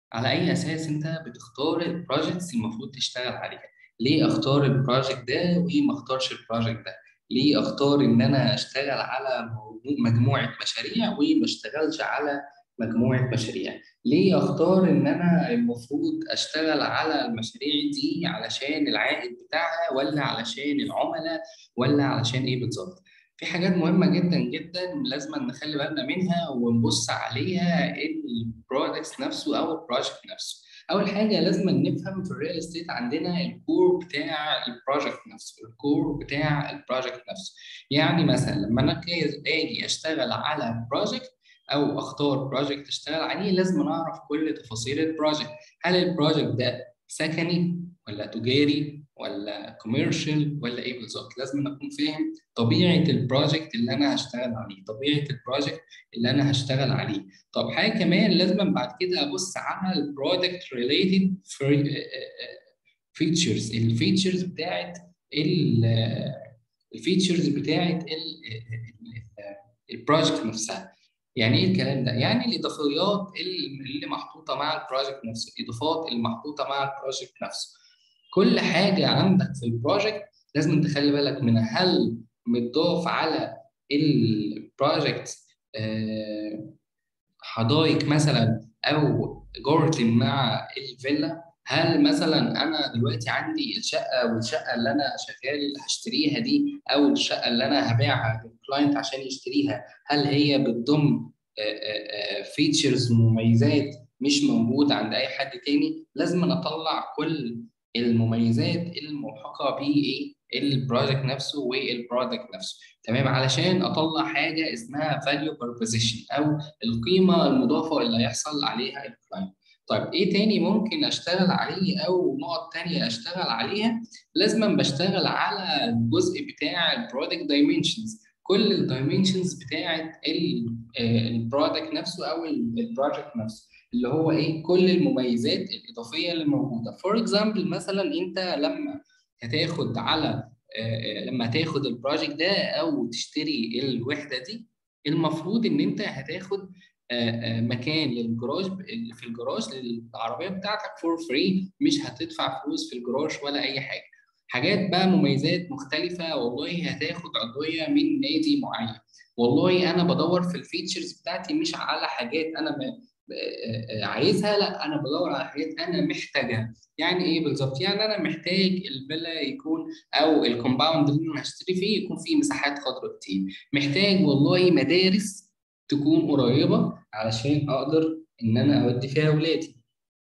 على اي اساس انت بتختار البروجكتس المفروض تشتغل عليها ليه اختار البروجكت ده وما اختارش البروجكت ده ليه اختار ان انا اشتغل على مجموعه مشاريع وما اشتغلش على مجموعه مشاريع ليه اختار ان انا المفروض اشتغل على المشاريع دي علشان العائد بتاعها ولا علشان العملاء ولا علشان ايه بالظبط في حاجات مهمه جدا جدا لازم نخلي بالنا منها ونبص عليها البرودكتس نفسه او البروجكت نفسه اول حاجه لازم نفهم في الريال استيت عندنا الكور بتاع البروجكت نفسه الكور بتاع البروجكت نفسه يعني مثلا لما انا اجي اشتغل على بروجكت او اختار بروجكت اشتغل عليه لازم اعرف كل تفاصيل البروجكت هل البروجكت ده سكني ولا تجاري ولا كوميرشال ولا ايه بالظبط لازم اكون فاهم طبيعه البروجكت اللي انا هشتغل عليه طبيعه البروجكت اللي انا هشتغل عليه طب حاجه كمان لازم بعد كده ابص على البرودكت ريليتد فيتشرز الفيتشرز بتاعت الفيتشرز بتاعت البروجكت نفسها يعني ايه الكلام ده؟ يعني الاضافيات اللي محطوطه مع البروجكت نفسه، الاضافات اللي محطوطه مع البروجكت نفسه. كل حاجه عندك في البروجكت لازم تخلي بالك منها، هل متضاف على البروجكت حدائق مثلا او جارتن مع الفيلا؟ هل مثلا انا دلوقتي عندي الشقه والشقه اللي انا شغال هشتريها دي او الشقه اللي انا هبيعها للكلاينت عشان يشتريها هل هي بتضم فيتشرز مميزات مش موجوده عند اي حد تاني لازم اطلع كل المميزات الملحقه بايه البروجكت نفسه والبرودكت نفسه تمام علشان اطلع حاجه اسمها فاليو بروبوزيشن او القيمه المضافه اللي هيحصل عليها الكلاينت طيب ايه تاني ممكن اشتغل عليه او نقط تانية اشتغل عليها لازم بشتغل على الجزء بتاع البرودكت دايمنشنز كل الدايمنشنز بتاعه البرودكت نفسه او البروجكت نفسه اللي هو ايه كل المميزات الاضافيه اللي موجوده فور اكزامبل مثلا انت لما هتاخد على لما هتاخد البروجكت ده او تشتري الوحده دي المفروض ان انت هتاخد مكان للجراج اللي في الجراج للعربيه بتاعتك فور فري مش هتدفع فلوس في الجراج ولا اي حاجه حاجات بقى مميزات مختلفه والله هتاخد عضويه من نادي معين والله انا بدور في الفيتشرز بتاعتي مش على حاجات انا عايزها لا انا بدور على حاجات انا محتاجها يعني ايه بالظبط يعني انا محتاج الفيلا يكون او الكومباوند اللي انا هشتري فيه يكون فيه مساحات خضراء كتير محتاج والله مدارس تكون قريبه علشان اقدر ان انا اودي فيها اولادي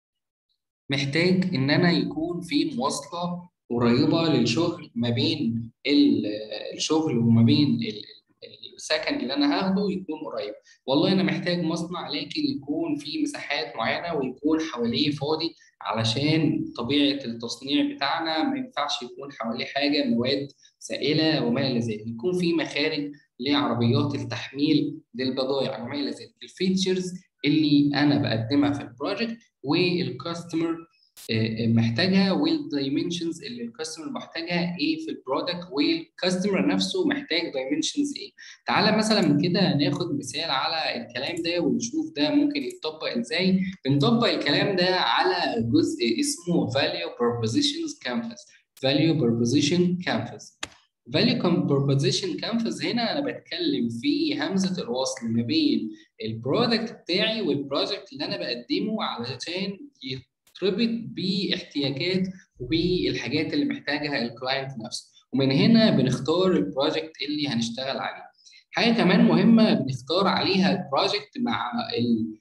محتاج ان انا يكون في مواصله قريبه للشغل ما بين الشغل وما بين السكن اللي انا هاخده يكون قريب والله انا محتاج مصنع لكن يكون فيه مساحات معينه ويكون حواليه فاضي علشان طبيعه التصنيع بتاعنا ما ينفعش يكون حواليه حاجه مواد سائله وما الى ذلك يكون في مخارج لعربيات التحميل للبضائع وما الى ذلك الفيتشرز اللي انا بقدمها في البروجكت والكاستمر محتاجها والدايمنشنز اللي الكاستمر محتاجها ايه في البرودكت والكاستمر نفسه محتاج دايمنشنز ايه تعالى مثلا من كده ناخد مثال على الكلام ده ونشوف ده ممكن يتطبق ازاي بنطبق الكلام ده على جزء اسمه value propositions canvas value proposition canvas value proposition canvas هنا انا بتكلم في همزه الوصل ما بين البرودكت بتاعي والبروجكت اللي انا بقدمه علشان يتربط باحتياجات وبالحاجات اللي محتاجها الكلاينت نفسه ومن هنا بنختار البروجكت اللي هنشتغل عليه حاجه كمان مهمه بنختار عليها البروجكت مع ال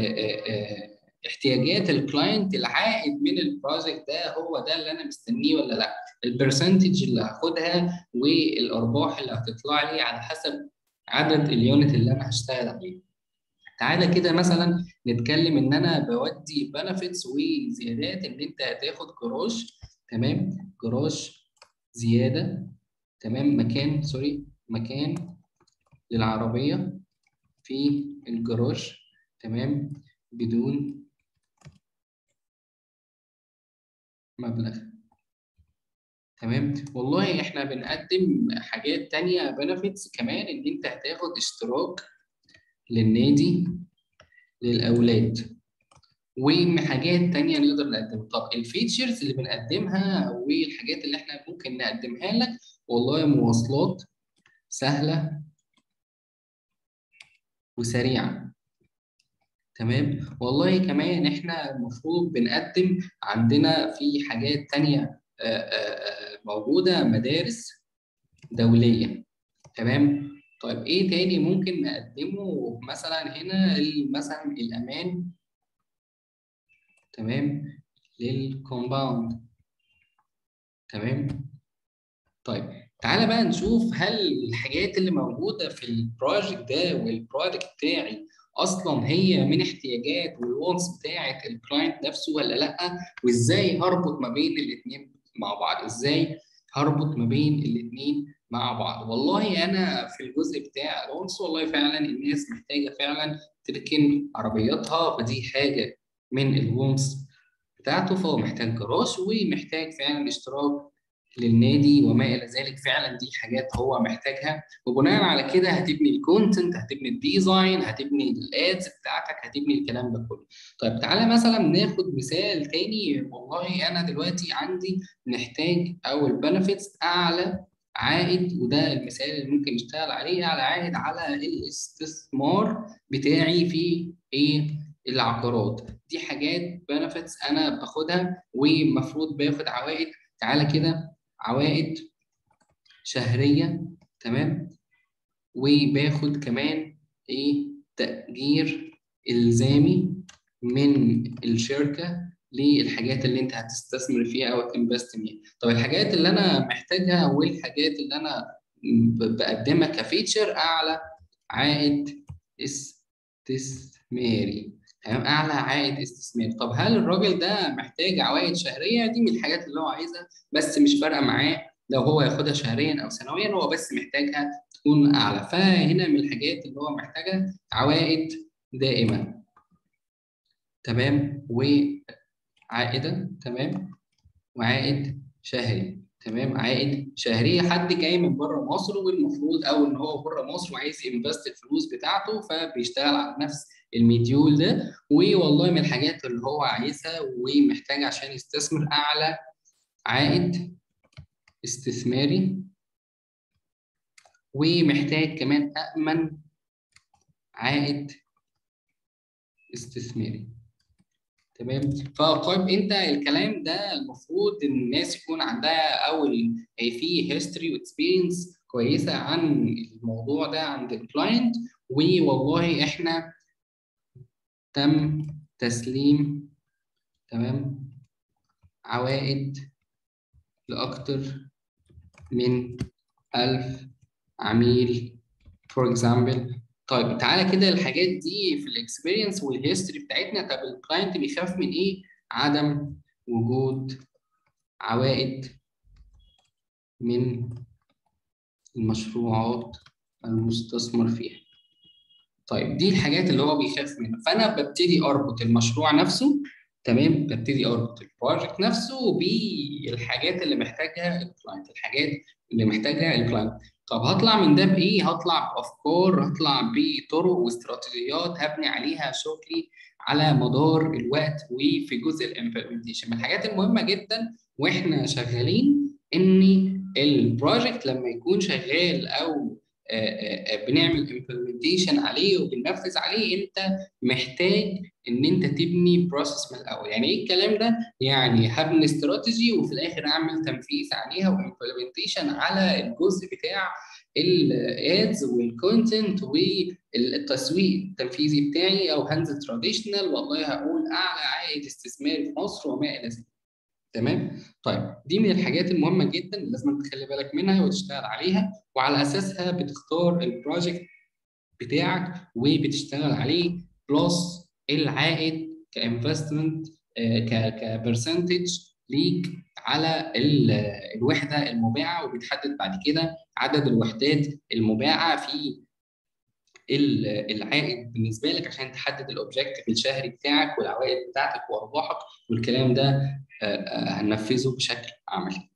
احتياجات الكلاينت العائد من البروجكت ده هو ده اللي انا مستنيه ولا لا البرسنتج اللي هاخدها والارباح اللي هتطلع لي على حسب عدد اليونت اللي انا هشتغل عليه تعالى كده مثلا نتكلم ان انا بودي بنفيتس وزيادات ان انت هتاخد جراج تمام جراج زياده تمام مكان سوري مكان للعربيه في الجراج تمام بدون مبلغ تمام والله احنا بنقدم حاجات تانية بنفيتس كمان ان انت هتاخد اشتراك للنادي للاولاد وحاجات تانية نقدر نقدمها طب الفيتشرز اللي بنقدمها والحاجات اللي احنا ممكن نقدمها لك والله مواصلات سهلة وسريعة تمام والله كمان احنا المفروض بنقدم عندنا في حاجات تانية موجودة مدارس دولية تمام طيب ايه تاني ممكن نقدمه مثلا هنا مثلا الامان تمام للكومباوند تمام طيب تعالى بقى نشوف هل الحاجات اللي موجوده في البروجكت ده والبروجكت بتاعي اصلا هي من احتياجات والوانس بتاعه الكلاينت نفسه ولا لا وازاي هربط ما بين الاثنين مع بعض ازاي هربط ما بين الاثنين مع بعض والله انا في الجزء بتاع الونس والله فعلا الناس محتاجه فعلا تركن عربياتها فدي حاجه من الوونس بتاعته فهو محتاج جراج ومحتاج فعلا اشتراك للنادي وما الى ذلك فعلا دي حاجات هو محتاجها وبناء على كده هتبني الكونتنت هتبني الديزاين هتبني الادز بتاعتك هتبني الكلام ده كله طيب تعالى مثلا ناخد مثال تاني والله انا دلوقتي عندي محتاج او البنفيتس اعلى عائد وده المثال اللي ممكن نشتغل عليه اعلى عائد على الاستثمار بتاعي في ايه العقارات دي حاجات بنفيتس انا باخدها ومفروض باخد عوائد تعالى كده عوائد شهريه تمام وباخد كمان ايه تاجير الزامي من الشركه للحاجات اللي انت هتستثمر فيها او تنفست فيها طب الحاجات اللي انا محتاجها والحاجات اللي انا بقدمها كفيتشر اعلى عائد استثماري تمام اعلى عائد استثماري طب هل الراجل ده محتاج عوائد شهريه دي من الحاجات اللي هو عايزها بس مش فارقه معاه لو هو ياخدها شهريا او سنويا هو بس محتاجها تكون اعلى فهنا من الحاجات اللي هو محتاجها عوائد دائمه تمام وعائده تمام وعائد شهري تمام عائد شهري حد جاي من بره مصر والمفروض او ان هو بره مصر وعايز ينفست الفلوس بتاعته فبيشتغل على نفس المديول ده والله من الحاجات اللي هو عايزها ومحتاج عشان يستثمر اعلى عائد استثماري ومحتاج كمان أأمن عائد استثماري تمام فطيب انت الكلام ده المفروض الناس يكون عندها اول في هيستوري واكسبيرينس كويسه عن الموضوع ده عند الكلاينت والله احنا تم تسليم تمام عوائد لاكثر من 1000 عميل فور اكزامبل طيب تعالى كده الحاجات دي في الاكسبيرينس والهيستوري بتاعتنا طب الكلاينت بيخاف من ايه؟ عدم وجود عوائد من المشروعات المستثمر فيها. طيب دي الحاجات اللي هو بيخاف منها فانا ببتدي اربط المشروع نفسه تمام ببتدي اربط البروجكت نفسه بالحاجات اللي محتاجها الكلاينت الحاجات اللي محتاجها الكلاينت طب هطلع من ده بايه؟ هطلع بافكار هطلع بطرق واستراتيجيات هبني عليها شغلي على مدار الوقت وفي جزء الامبلمنتيشن من الحاجات المهمه جدا واحنا شغالين ان البروجكت لما يكون شغال او بنعمل امبلمنتيشن عليه وبننفذ عليه انت محتاج ان انت تبني بروسيس من الاول يعني ايه الكلام ده يعني هبني استراتيجي وفي الاخر اعمل تنفيذ عليها وامبلمنتيشن على الجزء بتاع الادز والكونتنت والتسويق التنفيذي بتاعي او هنزل تراديشنال والله هقول اعلى عائد استثماري في مصر وما الى ذلك تمام طيب دي من الحاجات المهمه جدا اللي لازم تخلي بالك منها وتشتغل عليا وعلى اساسها بتختار البروجكت بتاعك وبتشتغل عليه بلس العائد كانفستمنت كبرسنتج ليك على الوحده المباعه وبتحدد بعد كده عدد الوحدات المباعه في العائد بالنسبه لك عشان تحدد الاوبجيكتيف الشهري بتاعك والعوائد بتاعتك وارباحك والكلام ده هننفذه بشكل عملي